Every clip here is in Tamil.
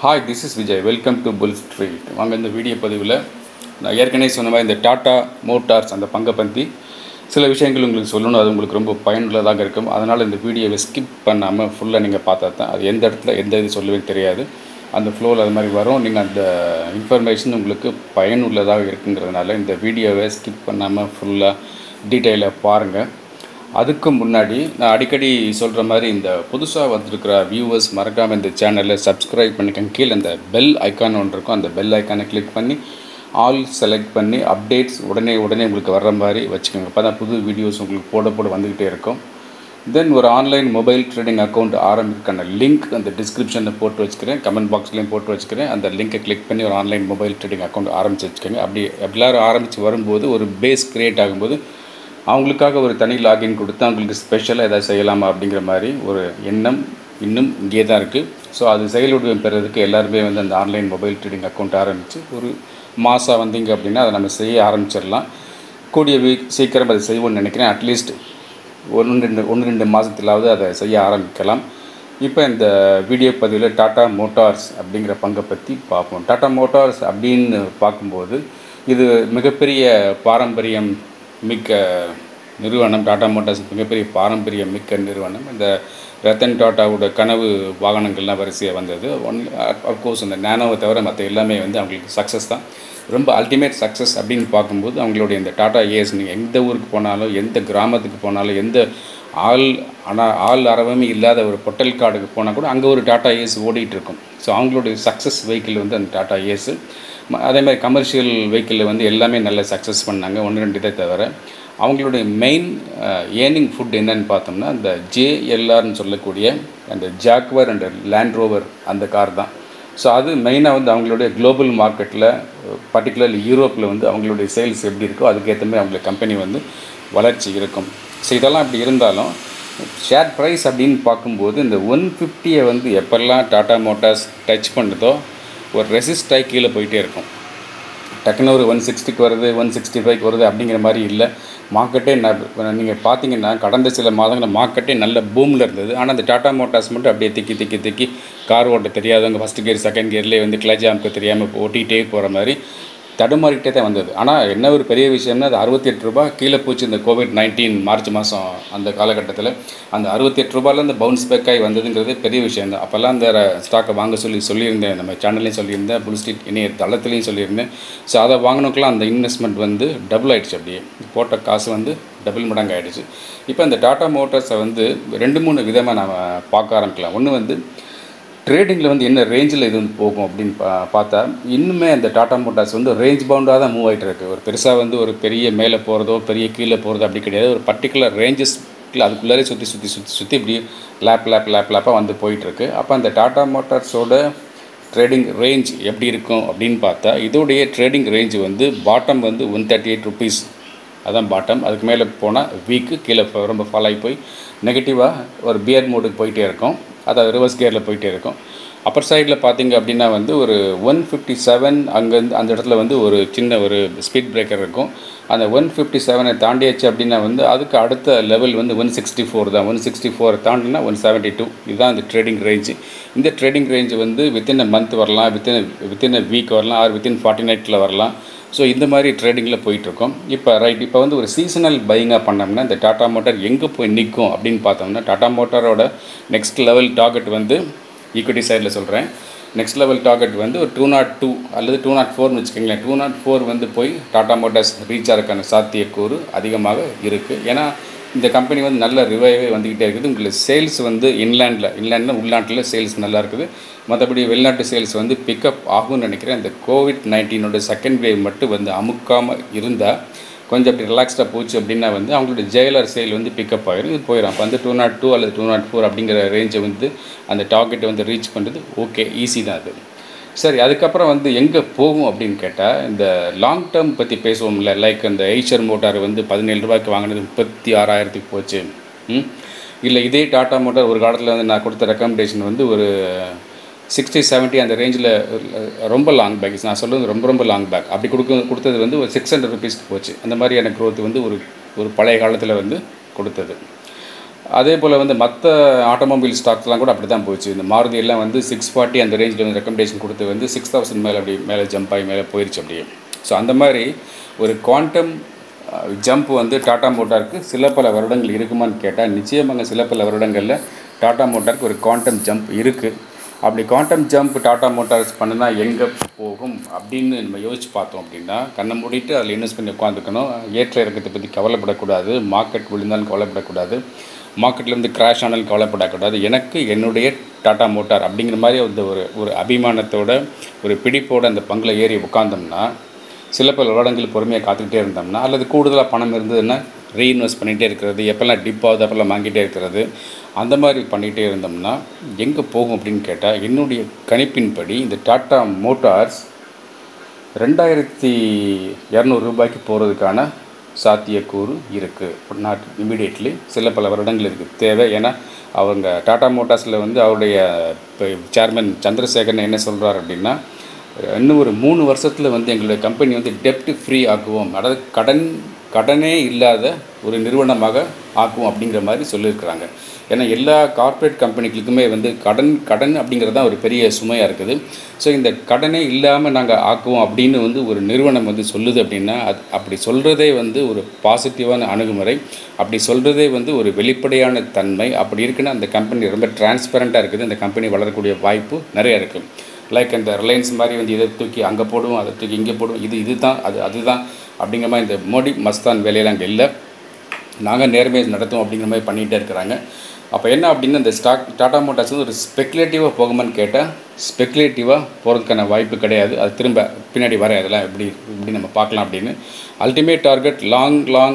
hi this is Vijay welcome to bull street வாங்க இந்த வீடியோ பதிவில் நான் ஏற்கனவே சொன்ன மாதிரி இந்த டாட்டா மோட்டார்ஸ் அந்த பங்கை பற்றி சில விஷயங்கள் உங்களுக்கு சொல்லணும் அது உங்களுக்கு ரொம்ப பயனுள்ளதாக இருக்கும் அதனால் இந்த வீடியோவை ஸ்கிப் பண்ணாமல் ஃபுல்லாக நீங்கள் பார்த்தா தான் அது எந்த இடத்துல எந்த இது சொல்லவே தெரியாது அந்த ஃப்ளோவில் அது மாதிரி வரும் நீங்கள் அந்த இன்ஃபர்மேஷன் உங்களுக்கு பயனுள்ளதாக இருக்குங்கிறதுனால இந்த வீடியோவை ஸ்கிப் பண்ணாமல் ஃபுல்லாக டீட்டெயிலாக பாருங்கள் அதுக்கு முன்னாடி நான் அடிக்கடி சொல்கிற மாதிரி இந்த புதுசாக வந்திருக்கிற வியூவர்ஸ் மறக்காமல் இந்த சேனலை சப்ஸ்கிரைப் பண்ணிக்கங்க கீழே இந்த பெல் ஐக்கான் ஒன்று இருக்கும் அந்த பெல் ஐக்கானை கிளிக் பண்ணி ஆல் செலக்ட் பண்ணி அப்டேட்ஸ் உடனே உடனே உங்களுக்கு வர்ற மாதிரி வச்சுக்கோங்க அப்போ தான் புது வீடியோஸ் உங்களுக்கு போட போட வந்துக்கிட்டே இருக்கும் தென் ஒரு ஆன்லைன் மொபைல் ட்ரேடிங் அக்கௌண்ட் ஆரம்பிக்கான லிங்க் அந்த டிஸ்கிரிப்ஷனில் போட்டு வச்சுக்கிறேன் கமெண்ட் பாக்ஸ்லேயும் போட்டு வச்சுக்கிறேன் அந்த லிங்கை கிளிக் பண்ணி ஒரு ஆன்லைன் மொபைல் ட்ரேடிங் அக்கௌண்ட் ஆரம்பிச்சு வச்சுக்கோங்க அப்படி எல்லாரும் ஆரம்பித்து வரும்போது ஒரு பேஸ் க்ரியேட் ஆகும்போது அவங்களுக்காக ஒரு தனி லாகின் கொடுத்து அவங்களுக்கு ஸ்பெஷலாக எதாவது செய்யலாமா அப்படிங்கிற மாதிரி ஒரு எண்ணம் இன்னும் இங்கே தான் இருக்குது ஸோ அது செயலுடன் பெறதுக்கு எல்லாருமே வந்து அந்த ஆன்லைன் மொபைல் ட்ரேடிங் அக்கௌண்ட் ஆரம்பித்து ஒரு மாதம் வந்தீங்க அப்படின்னா அதை நம்ம செய்ய ஆரம்பிச்சிடலாம் கூடிய வீக் சீக்கிரம் அதை செய்வோம்னு நினைக்கிறேன் அட்லீஸ்ட் ஒன்று ரெண்டு ஒன்று ரெண்டு மாதத்திலாவது அதை செய்ய ஆரம்பிக்கலாம் இப்போ இந்த வீடியோ பதிவில் டாட்டா மோட்டார்ஸ் அப்படிங்கிற பங்கை பற்றி பார்ப்போம் டாட்டா மோட்டார்ஸ் அப்படின்னு பார்க்கும்போது இது மிகப்பெரிய பாரம்பரியம் மிக்க நிறுவனம் டாடா மோட்டார்ஸ் மிகப்பெரிய பாரம்பரியம் மிக்க நிறுவனம் இந்த ரத்தன் டாட்டாவோட கனவு வாகனங்கள்லாம் வரிசையாக வந்தது ஒன் அஃப்கோர்ஸ் அந்த நேனோவை தவிர மற்ற எல்லாமே வந்து அவங்களுக்கு சக்ஸஸ் தான் ரொம்ப அல்டிமேட் சக்ஸஸ் அப்படின்னு பார்க்கும்போது அவங்களுடைய இந்த டாடா ஏஎஸ் நீங்கள் எந்த ஊருக்கு போனாலும் எந்த கிராமத்துக்கு போனாலும் எந்த ஆள் ஆனால் ஆள் அறவமே இல்லாத ஒரு பொட்டல் காடுக்கு போனால் கூட அங்கே ஒரு டாட்டா ஏஸ் ஓடிட்டு இருக்கும் ஸோ அவங்களுடைய சக்ஸஸ் வெஹிக்கிள் வந்து அந்த டாட்டா ஏஸு அதே மாதிரி கமர்ஷியல் வெஹிக்கிளில் வந்து எல்லாமே நல்ல சக்ஸஸ் பண்ணாங்க ஒன்று ரெண்டு இதை தவிர அவங்களுடைய மெயின் ஏர்னிங் ஃபுட் என்னன்னு பார்த்தோம்னா அந்த ஜேஎல்ஆர்னு சொல்லக்கூடிய அந்த ஜாக்வர் அண்ட் லேண்ட் ரோவர் அந்த கார் தான் ஸோ அது மெயினாக வந்து அவங்களுடைய குளோபல் மார்க்கெட்டில் பர்டிகுலர்லி யூரோப்பில் வந்து அவங்களுடைய சேல்ஸ் எப்படி இருக்கோ அதுக்கேற்ற மாதிரி அவங்களுடைய கம்பெனி வந்து வளர்ச்சி இருக்கும் ஸோ இதெல்லாம் அப்படி இருந்தாலும் ஷேர் ப்ரைஸ் அப்படின்னு பார்க்கும்போது இந்த ஒன் ஃபிஃப்டியை வந்து எப்பெல்லாம் டாட்டா மோட்டார்ஸ் டச் பண்ணுதோ ஒரு ரெசிஸ்ட் ஆகி கீழே போயிட்டே இருக்கும் டக்குன்னு ஒரு ஒன் சிக்ஸ்டிக்கு வருது ஒன் சிக்ஸ்டி ஃபைவ்க்கு வருது அப்படிங்கிற மாதிரி இல்லை மார்க்கெட்டே நீங்கள் பார்த்தீங்கன்னா கடந்த சில மாதங்களில் மார்க்கெட்டே நல்ல பூமில் இருந்தது ஆனால் அந்த டாட்டா மோட்டார்ஸ் மட்டும் அப்படியே திக்கி திக்கி திக்கி கார் ஓட்ட தெரியாதவங்க ஃபஸ்ட் கியர் செகண்ட் கியர்லேயே வந்து கிளச் ஆம்க்கு தெரியாமல் ஓட்டிகிட்டே போகிற மாதிரி தடுமாறிக்கிட்டே தான் வந்தது ஆனால் என்ன ஒரு பெரிய விஷயம்னா அது அறுபத்தி எட்டு ரூபா கீழே போச்சு இந்த கோவிட் நைன்டீன் மார்ச் மாதம் அந்த காலகட்டத்தில் அந்த அறுபத்தி எட்டு ரூபாயிலேருந்து பவுன்ஸ் பேக் ஆகி வந்ததுங்கிறது பெரிய விஷயம் தான் அப்போல்லாம் அந்த ஸ்டாக்கை வாங்க சொல்லி சொல்லியிருந்தேன் நம்ம சேனல்லையும் சொல்லியிருந்தேன் புல் ஸ்ட்ரீட் இணைய தளத்துலையும் சொல்லியிருந்தேன் ஸோ அதை வாங்கினோக்கெல்லாம் அந்த இன்வெஸ்ட்மெண்ட் வந்து டபுள் ஆகிடுச்சு அப்படியே போட்ட காசு வந்து டபுள் மடங்கு ஆகிடுச்சு இப்போ இந்த டாட்டா மோட்டார்ஸை வந்து ரெண்டு மூணு விதமாக நம்ம பார்க்க ஆரம்பிக்கலாம் ஒன்று வந்து ட்ரேடிங்கில் வந்து என்ன ரேஞ்சில் இது வந்து போகும் அப்படின்னு பா பார்த்தா இன்னுமே அந்த டாட்டா மோட்டார்ஸ் வந்து ரேஞ்ச் பவுண்டாக தான் மூவ் ஆகிட்டு இருக்கு ஒரு பெருசாக வந்து ஒரு பெரிய மேலே போகிறதோ பெரிய கீழே போகிறதோ அப்படி கிடையாது ஒரு பர்டிகுலர் ரேஞ்சஸ் அதுக்குள்ளாரே சுற்றி சுற்றி சுற்றி சுற்றி இப்படி லேப் லேப் லேப் லேப்பாக வந்து போயிட்டுருக்கு அப்போ அந்த டாட்டா மோட்டார்ஸோட ட்ரேடிங் ரேஞ்ச் எப்படி இருக்கும் அப்படின்னு பார்த்தா இதோடைய ட்ரேடிங் ரேஞ்ச் வந்து பாட்டம் வந்து ஒன் தேர்ட்டி எயிட் ருபீஸ் அதான் பாட்டம் அதுக்கு மேலே போனால் வீக்கு கீழே ரொம்ப ஃபாலோ ஆகி போய் நெகட்டிவாக ஒரு பியர் மோடுக்கு போயிட்டே இருக்கும் அதாவது ரிவர்ஸ் கியரில் போயிட்டே இருக்கும் அப்பர் சைடில் பார்த்தீங்க அப்படின்னா வந்து ஒரு ஒன் ஃபிஃப்டி செவன் அங்கேருந்து அந்த இடத்துல வந்து ஒரு சின்ன ஒரு ஸ்பீட் பிரேக்கர் இருக்கும் அந்த ஒன் ஃபிஃப்டி செவனை தாண்டியாச்சு அப்படின்னா வந்து அதுக்கு அடுத்த லெவல் வந்து ஒன் சிக்ஸ்டி ஃபோர் தான் ஒன் சிக்ஸ்டி ஃபோர் தாண்டினா ஒன் செவன்ட்டி டூ இதுதான் அந்த ட்ரேடிங் ரேஞ்சு இந்த ட்ரேடிங் ரேஞ்சு வந்து வித்தின் அ மந்த் வரலாம் வித்தின் வித்தின் அ வீக் வரலாம் ஆர் வித்தின் ஃபார்ட்டி நைட்டில் வரலாம் ஸோ இந்த மாதிரி ட்ரேடிங்கில் போயிட்டுருக்கோம் இப்போ ரைட் இப்போ வந்து ஒரு சீசனல் பையிங்காக பண்ணோம்னா இந்த டாட்டா மோட்டார் எங்கே போய் நிற்கும் அப்படின்னு பார்த்தோம்னா டாட்டா மோட்டாரோட நெக்ஸ்ட் லெவல் டார்கெட் வந்து ஈக்விட்டி சைடில் சொல்கிறேன் நெக்ஸ்ட் லெவல் டார்கெட் வந்து ஒரு டூ நாட் டூ அல்லது டூ நாட் ஃபோர்னு வச்சுக்கோங்களேன் டூ நாட் ஃபோர் வந்து போய் டாட்டா மோட்டார்ஸ் ரீச் ஆகிறதுக்கான சாத்தியக்கூறு அதிகமாக இருக்குது ஏன்னா இந்த கம்பெனி வந்து நல்ல ரிவைவே வந்துக்கிட்டே இருக்குது உங்களுக்கு சேல்ஸ் வந்து இன்லேண்டில் இன்லேண்டில் உள்நாட்டில் சேல்ஸ் நல்லா இருக்குது மற்றபடி வெளிநாட்டு சேல்ஸ் வந்து பிக்கப் ஆகும்னு நினைக்கிறேன் இந்த கோவிட் நைன்டீனோட செகண்ட் வேவ் மட்டும் வந்து அமுக்காமல் இருந்தால் கொஞ்சம் அப்படி ரிலாக்ஸ்டாக போச்சு அப்படின்னா வந்து அவங்களுடைய ஜெயலர் சேல் வந்து பிக்கப் ஆகிடும் இது போயிடும் அப்போ வந்து டூ நாட் டூ அல்லது டூ நாட் ஃபோர் அப்படிங்கிற ரேஞ்சை வந்து அந்த டார்கெட்டை வந்து ரீச் பண்ணுறது ஓகே ஈஸி தான் அது சரி அதுக்கப்புறம் வந்து எங்கே போகும் அப்படின்னு கேட்டால் இந்த லாங் டேர்ம் பற்றி பேசுவோம்ல லைக் இந்த எய்ச்சர் மோட்டார் வந்து பதினேழு ரூபாய்க்கு வாங்கினது முப்பத்தி ஆறாயிரத்துக்கு போச்சு இல்லை இதே டாட்டா மோட்டார் ஒரு காலத்தில் வந்து நான் கொடுத்த ரெக்கமெண்டேஷன் வந்து ஒரு சிக்ஸ்டி செவன்ட்டி அந்த ரேஞ்சில் ரொம்ப லாங் பேக் நான் சொல்கிறது ரொம்ப ரொம்ப லாங் பேக் அப்படி கொடுக்க கொடுத்தது வந்து ஒரு சிக்ஸ் ஹண்ட்ரட் ருபீஸ்க்கு போச்சு அந்த மாதிரியான க்ரோத் வந்து ஒரு ஒரு பழைய காலத்தில் வந்து கொடுத்தது அதே போல் வந்து மற்ற ஆட்டோமொபைல் ஸ்டாக்ஸ்லாம் கூட அப்படி தான் போச்சு இந்த மாருதி எல்லாம் வந்து சிக்ஸ் ஃபார்ட்டி அந்த ரேஞ்சில் வந்து ரெக்கமெண்டேஷன் கொடுத்து வந்து சிக்ஸ் தௌசண்ட் மேலே அப்படி மேலே ஜம்ப் ஆகி மேலே போயிடுச்சு அப்படியே ஸோ அந்த மாதிரி ஒரு குவாண்டம் ஜம்ப் வந்து டாடா மோட்டாருக்கு சில பல வருடங்கள் இருக்குமான்னு கேட்டால் நிச்சயமாக சில பல வருடங்களில் டாடா மோட்டாருக்கு ஒரு குவாண்டம் ஜம்ப் இருக்குது அப்படி குவாண்டம் ஜம்ப் டாடா மோட்டார்ஸ் பண்ணுனா எங்கே போகும் அப்படின்னு நம்ம யோசிச்சு பார்த்தோம் அப்படின்னா கண்ணை மூடிட்டு அதில் இன்வெஸ்ட் பண்ணி உட்காந்துக்கணும் ஏற்ற இறக்கத்தை பற்றி கவலைப்படக்கூடாது மார்க்கெட் விழுந்தாலும் கவலைப்படக்கூடாது மார்க்கெட்லேருந்து கிராஷ் ஆனாலும் கவலைப்படக்கூடாது எனக்கு என்னுடைய டாடா மோட்டார் அப்படிங்கிற மாதிரி அந்த ஒரு ஒரு அபிமானத்தோட ஒரு பிடிப்போட அந்த பங்கில் ஏறி உட்காந்தோம்னா சில பல வருடங்கள் பொறுமையாக காத்துக்கிட்டே இருந்தோம்னா அல்லது கூடுதலாக பணம் இருந்ததுன்னா ரீஇன்வெஸ்ட் பண்ணிகிட்டே இருக்கிறது எப்போல்லாம் டிப் ஆகுது அப்போல்லாம் வாங்கிட்டே இருக்கிறது அந்த மாதிரி பண்ணிகிட்டே இருந்தோம்னா எங்கே போகும் அப்படின்னு கேட்டால் என்னுடைய கணிப்பின்படி இந்த டாட்டா மோட்டார்ஸ் ரெண்டாயிரத்தி இரநூறு ரூபாய்க்கு போகிறதுக்கான சாத்தியக்கூறு இருக்குது நாட் இமீடியட்லி சில பல வருடங்கள் இருக்குது தேவை ஏன்னா அவங்க டாடா மோட்டார்ஸில் வந்து அவருடைய இப்போ சேர்மன் சந்திரசேகரன் என்ன சொல்கிறார் அப்படின்னா இன்னும் ஒரு மூணு வருஷத்தில் வந்து எங்களுடைய கம்பெனி வந்து டெப்ட் ஃப்ரீ ஆக்குவோம் அதாவது கடன் கடனே இல்லாத ஒரு நிறுவனமாக ஆக்குவோம் அப்படிங்கிற மாதிரி சொல்லியிருக்கிறாங்க ஏன்னா எல்லா கார்ப்பரேட் கம்பெனிகளுக்குமே வந்து கடன் கடன் அப்படிங்கிறது தான் ஒரு பெரிய சுமையாக இருக்குது ஸோ இந்த கடனே இல்லாமல் நாங்கள் ஆக்குவோம் அப்படின்னு வந்து ஒரு நிறுவனம் வந்து சொல்லுது அப்படின்னா அது அப்படி சொல்கிறதே வந்து ஒரு பாசிட்டிவான அணுகுமுறை அப்படி சொல்கிறதே வந்து ஒரு வெளிப்படையான தன்மை அப்படி இருக்குன்னா அந்த கம்பெனி ரொம்ப டிரான்ஸ்பரண்ட்டாக இருக்குது அந்த கம்பெனி வளரக்கூடிய வாய்ப்பு நிறையா இருக்குது லைக் இந்த ரிலையன்ஸ் மாதிரி வந்து இதை தூக்கி அங்கே போடுவோம் அதை தூக்கி இங்கே போடுவோம் இது இதுதான் அது அதுதான் அப்படிங்கிற மாதிரி இந்த மோடி மஸ்தான் வேலையெல்லாம் அங்கே இல்லை நாங்கள் நேர்மையை நடத்துவோம் அப்படிங்கிற மாதிரி பண்ணிகிட்டே இருக்கிறாங்க அப்போ என்ன அப்படின்னா இந்த ஸ்டாக் டாடா மோட்டார்ஸ் வந்து ஒரு ஸ்பெக்குலேட்டிவாக போகுமான்னு கேட்டால் ஸ்பெக்குலேட்டிவாக போகிறதுக்கான வாய்ப்பு கிடையாது அது திரும்ப பின்னாடி வர அதெல்லாம் எப்படி இப்படி நம்ம பார்க்கலாம் அப்படின்னு அல்டிமேட் டார்கெட் லாங் லாங்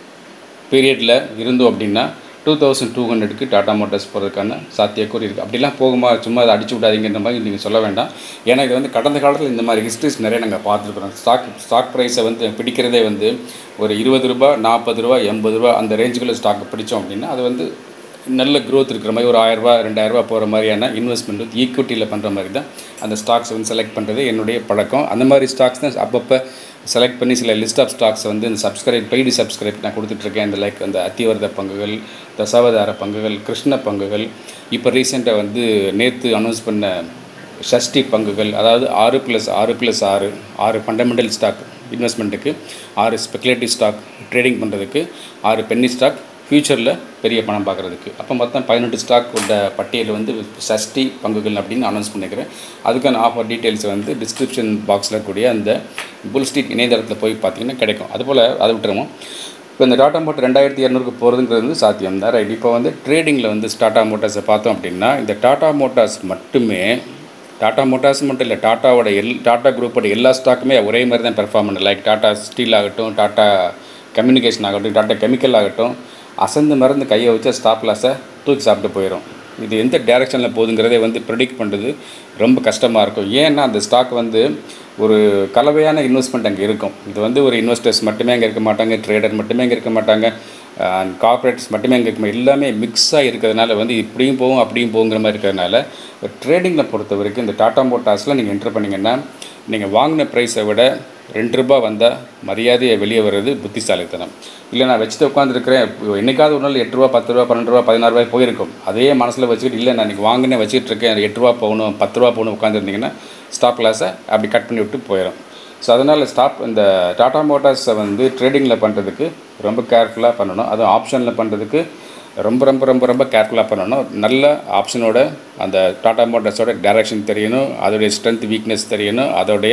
பீரியடில் இருந்தோம் அப்படின்னா டூ தௌசண்ட் டூ ஹண்ட்ரடுக்கு டாடா மோட்டார்ஸ் போகிறதுக்கான சாத்தியக்கூறு இருக்குது அப்படிலாம் போகுமா சும்மா அதை அடிச்சு விடாதீங்கன்ற மாதிரி நீங்கள் சொல்ல வேண்டாம் ஏன்னா இது வந்து கடந்த காலத்தில் இந்த மாதிரி ஹிஸ்ட்ரிஸ் நிறைய நாங்கள் பார்த்துருக்குறோம் ஸ்டாக் ஸ்டாக் ப்ரைஸை வந்து பிடிக்கிறதே வந்து ஒரு இருபது ரூபா நாற்பது ரூபா எண்பது ரூபா அந்த ரேஞ்சுக்குள்ளே ஸ்டாக் பிடிச்சோம் அப்படின்னா அது வந்து நல்ல க்ரோத் இருக்கிற மாதிரி ஒரு ஆயிரரூபா ரெண்டாயிரரூபா போகிற மாதிரியான இன்வெஸ்ட்மெண்ட் வந்து ஈக்விட்டியில் பண்ணுற மாதிரி தான் அந்த ஸ்டாக்ஸ் வந்து செலக்ட் பண்ணுறது என்னுடைய பழக்கம் அந்த மாதிரி ஸ்டாக்ஸ் தான் அப்பப்போ செலக்ட் பண்ணி சில லிஸ்ட் ஆஃப் ஸ்டாக்ஸ் வந்து இந்த சப்ஸ்கிரைப் பெய்டு சப்ஸ்கிரைப் நான் கொடுத்துட்ருக்கேன் இந்த லைக் அந்த அத்திவரத பங்குகள் தசாவதார பங்குகள் கிருஷ்ண பங்குகள் இப்போ ரீசெண்டாக வந்து நேற்று அனௌன்ஸ் பண்ண ஷஷ்டி பங்குகள் அதாவது ஆறு ப்ளஸ் ஆறு ப்ளஸ் ஆறு ஆறு ஃபண்டமெண்டல் ஸ்டாக் இன்வெஸ்ட்மெண்ட்டுக்கு ஆறு ஸ்பெகுலேட்டிவ் ஸ்டாக் ட்ரேடிங் பண்ணுறதுக்கு ஆறு பென்னி ஸ்டாக் ஃப்யூச்சரில் பெரிய பணம் பார்க்குறதுக்கு அப்போ மொத்தம் பதினெட்டு ஸ்டாக் கொண்ட பட்டியல் வந்து சஷ்டி பங்குகள் அப்படின்னு அனௌன்ஸ் பண்ணிக்கிறேன் அதுக்கான ஆஃபர் டீட்டெயில்ஸ் வந்து டிஸ்கிரிப்ஷன் பாக்ஸில் கூடிய அந்த புல் ஸ்ட்ரீட் இணையதளத்தில் போய் பார்த்தீங்கன்னா கிடைக்கும் அதுபோல் அதை விட்டுருவோம் இப்போ இந்த டாட்டா மோட்டர் ரெண்டாயிரத்தி இரநூறுக்கு போகிறதுங்கிறது வந்து சாத்தியம் தான் ரைட் இப்போ வந்து ட்ரேடிங்கில் வந்து டாட்டா மோட்டார்ஸை பார்த்தோம் அப்படின்னா இந்த டாட்டா மோட்டார்ஸ் மட்டுமே டாட்டா மோட்டார்ஸ் மட்டும் இல்லை டாட்டாவோட எல் டாட்டா குரூப்போட எல்லா ஸ்டாக்குமே ஒரே மாதிரி தான் பெர்ஃபார்ம் பண்ணு லைக் டாட்டா ஸ்டீல் ஆகட்டும் டாட்டா கம்யூனிகேஷன் ஆகட்டும் டாட்டா கெமிக்கல் ஆகட்டும் அசந்து மறந்து கையை வச்சா ஸ்டாப் லாஸை தூக்கி சாப்பிட்டு போயிடும் இது எந்த டைரெக்ஷனில் போகுதுங்கிறதே வந்து ப்ரெடிக்ட் பண்ணுறது ரொம்ப கஷ்டமாக இருக்கும் ஏன்னா அந்த ஸ்டாக் வந்து ஒரு கலவையான இன்வெஸ்ட்மெண்ட் அங்கே இருக்கும் இது வந்து ஒரு இன்வெஸ்டர்ஸ் மட்டுமே அங்கே இருக்க மாட்டாங்க ட்ரேடர் மட்டுமே அங்கே இருக்க மாட்டாங்க அண்ட் கார்ப்பரேட்ஸ் மட்டுமே அங்கே இருக்க எல்லாமே மிக்ஸாக இருக்கிறதுனால வந்து இப்படியும் போகும் அப்படியும் போகுங்கிற மாதிரி இருக்கிறதுனால ட்ரேடிங்கில் பொறுத்த வரைக்கும் இந்த டாட்டா மோட்டார்ஸில் நீங்கள் என்ட்ரு பண்ணிங்கன்னா நீங்கள் வாங்கின ப்ரைஸை விட ரெண்டு ரூபா வந்தால் மரியாதையை வெளியே வர்றது புத்திசாலித்தனம் இல்லை நான் வச்சுட்டு உட்காந்துருக்கிறேன் என்னைக்காவது ஒரு நாள் எட்டு ரூபா பத்து ரூபா பன்னெண்டு ரூபா பதினாறு ரூபாய் போயிருக்கும் அதே மனசில் வச்சுக்கிட்டு இல்லை நான் இன்றைக்கி வாங்கினே வச்சுட்டு இருக்கேன் எட்டு ரூபா போகணும் பத்து ரூபா போகணும் உட்காந்துருந்தீங்கன்னா ஸ்டாப் லாஸை அப்படி கட் பண்ணி விட்டு போயிடும் ஸோ அதனால் ஸ்டாப் இந்த டாடா மோட்டார்ஸை வந்து ட்ரேடிங்கில் பண்ணுறதுக்கு ரொம்ப கேர்ஃபுல்லாக பண்ணணும் அதுவும் ஆப்ஷனில் பண்ணுறதுக்கு ரொம்ப ரொம்ப ரொம்ப ரொம்ப கேர்ஃபுல்லாக பண்ணணும் நல்ல ஆப்ஷனோட அந்த டாடா மோட்டார்ஸோட டைரக்ஷன் தெரியணும் அதோடைய ஸ்ட்ரென்த் வீக்னஸ் தெரியணும் அதோடைய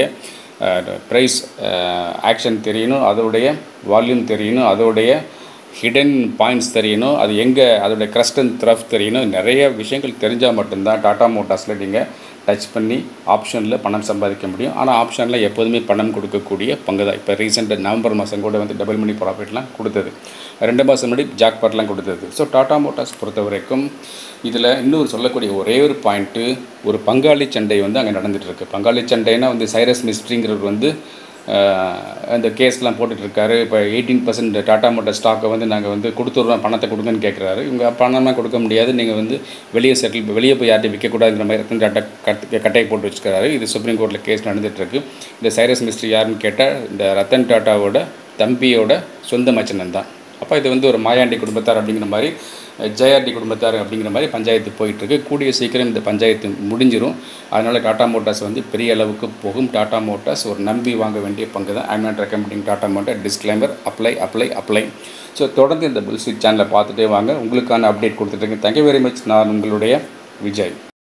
ப்ரைஸ் ஆக்ஷன் தெரியணும் அதோடைய வால்யூம் தெரியணும் அதோடைய ஹிடன் பாயிண்ட்ஸ் தெரியணும் அது எங்கே அதோடைய க்ரஸ்ட் அண்ட் த்ரஃப் தெரியணும் நிறைய விஷயங்கள் தெரிஞ்சால் மட்டும்தான் டாடா மோட்டார்ஸில் நீங்கள் டச் பண்ணி ஆப்ஷனில் பணம் சம்பாதிக்க முடியும் ஆனால் ஆப்ஷனில் எப்போதுமே பணம் கொடுக்கக்கூடிய பங்கு தான் இப்போ ரீசெண்டாக நவம்பர் மாதம் கூட வந்து டபுள் மணி ப்ராஃபிட்லாம் கொடுத்தது ரெண்டு மாதம் முன்னாடி ஜாக்பாட்லாம் கொடுத்தது ஸோ டாடா மோட்டார்ஸ் பொறுத்த வரைக்கும் இதில் இன்னொரு சொல்லக்கூடிய ஒரே ஒரு பாயிண்ட்டு ஒரு பங்காளி சண்டை வந்து அங்கே நடந்துகிட்ருக்கு பங்காளி சண்டைனா வந்து சைரஸ் மிஸ்ட்ரிங்கிறவர் வந்து அந்த கேஸ்லாம் போட்டுட்ருக்காரு இப்போ எயிட்டீன் பர்சன்ட் டாட்டா மோட்டார் ஸ்டாக்கை வந்து நாங்கள் வந்து கொடுத்துட்றோம் பணத்தை கொடுங்கன்னு கேட்குறாரு இவங்க பணமாக கொடுக்க முடியாது நீங்கள் வந்து வெளியே செட்டில் வெளியே போய் யார்ட்டையும் விற்கக்கூடாதுங்கிற மாதிரி ரத்தன் டாட்டா கட் கட்டையை போட்டு வச்சுக்கிறாரு இது சுப்ரீம் கோர்ட்டில் கேஸ் நடந்துகிட்ருக்கு இந்த சைரஸ் மிஸ்ட்ரி யாருன்னு கேட்டால் இந்த ரத்தன் டாட்டாவோட தம்பியோட சொந்த மச்சனன் தான் அப்போ இது வந்து ஒரு மாயாண்டி குடும்பத்தார் அப்படிங்கிற மாதிரி ஜெயாண்டி குடும்பத்தார் அப்படிங்கிற மாதிரி பஞ்சாயத்து போயிட்டுருக்கு கூடிய சீக்கிரம் இந்த பஞ்சாயத்து முடிஞ்சிடும் அதனால் டாடா மோட்டார்ஸ் வந்து பெரிய அளவுக்கு போகும் டாடா மோட்டார்ஸ் ஒரு நம்பி வாங்க வேண்டிய பங்கு தான் I'm not recommending Tata motor disclaimer apply apply apply so தொடர்ந்து இந்த புல்ஸ்வீட் சேனலை பார்த்துட்டே வாங்க உங்களுக்கான அப்டேட் கொடுத்துட்ருக்கேன் தேங்க்யூ வெரி மச் நான் உங்களுடைய விஜய்